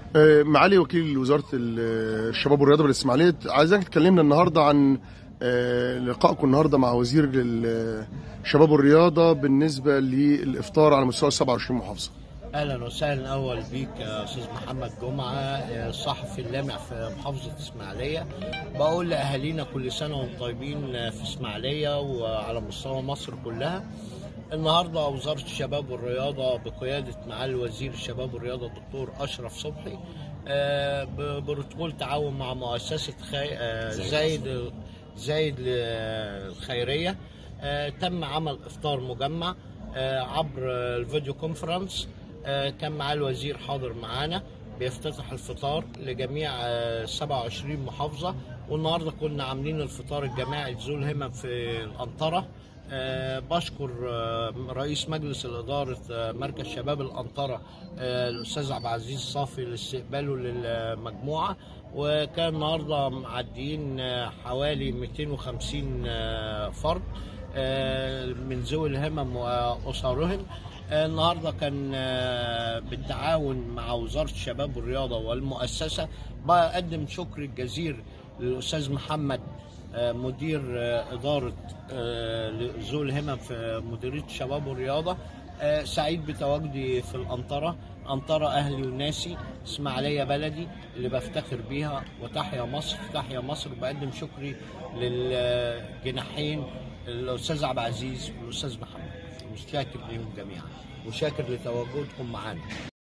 آه، معالي وكيل وزاره ال- الشباب والرياضه بالاسماعيليه عايزك تكلمنا النهارده عن آه، لقائكم النهارده مع وزير ال- الشباب والرياضه بالنسبه للافطار على مستوى 27 محافظه. اهلا وسهلا اول بيك يا استاذ محمد جمعه آه، الصحفي اللامع في محافظه اسماعيليه بقول لاهالينا كل سنه وانتم طيبين آه، في اسماعيليه وعلى مستوى مصر كلها النهارده وزاره الشباب والرياضه بقياده معالي وزير الشباب والرياضه الدكتور اشرف صبحي آه، ب- بروتوكول تعاون مع مؤسسه خي... آه، زايد زايد الخيريه آه، تم عمل افطار مجمع آه، عبر الفيديو كونفرنس آه، كان معاه الوزير حاضر معانا بيفتتح الفطار لجميع آه، 27 محافظة والنهاردة كنا عاملين الفطار الجماعي لذو الهمم في الأنطرة آه، بشكر آه، رئيس مجلس الإدارة آه، مركز شباب الأنطرة آه، الأستاذ عبد العزيز صافي لاستقباله للمجموعة وكان النهاردة معديين آه، حوالي 250 آه، فرد آه، من ذوي الهمم وأسرهم آه، النهارده كان آه، بالتعاون مع وزاره الشباب والرياضه والمؤسسه بقدم شكر الجزير للاستاذ محمد آه، مدير آه، اداره آه، ذوي الهمم في مديريه الشباب والرياضه آه، سعيد بتواجدي في الأنطرة أنطرة أهلي وناسي إسماعيلية بلدي اللي بفتخر بيها وتحيا مصر تحيا مصر وبقدم شكري للجناحين الأستاذ عبد العزيز والأستاذ محمد مش شاكر ليهم جميعا وشاكر لتواجدكم معانا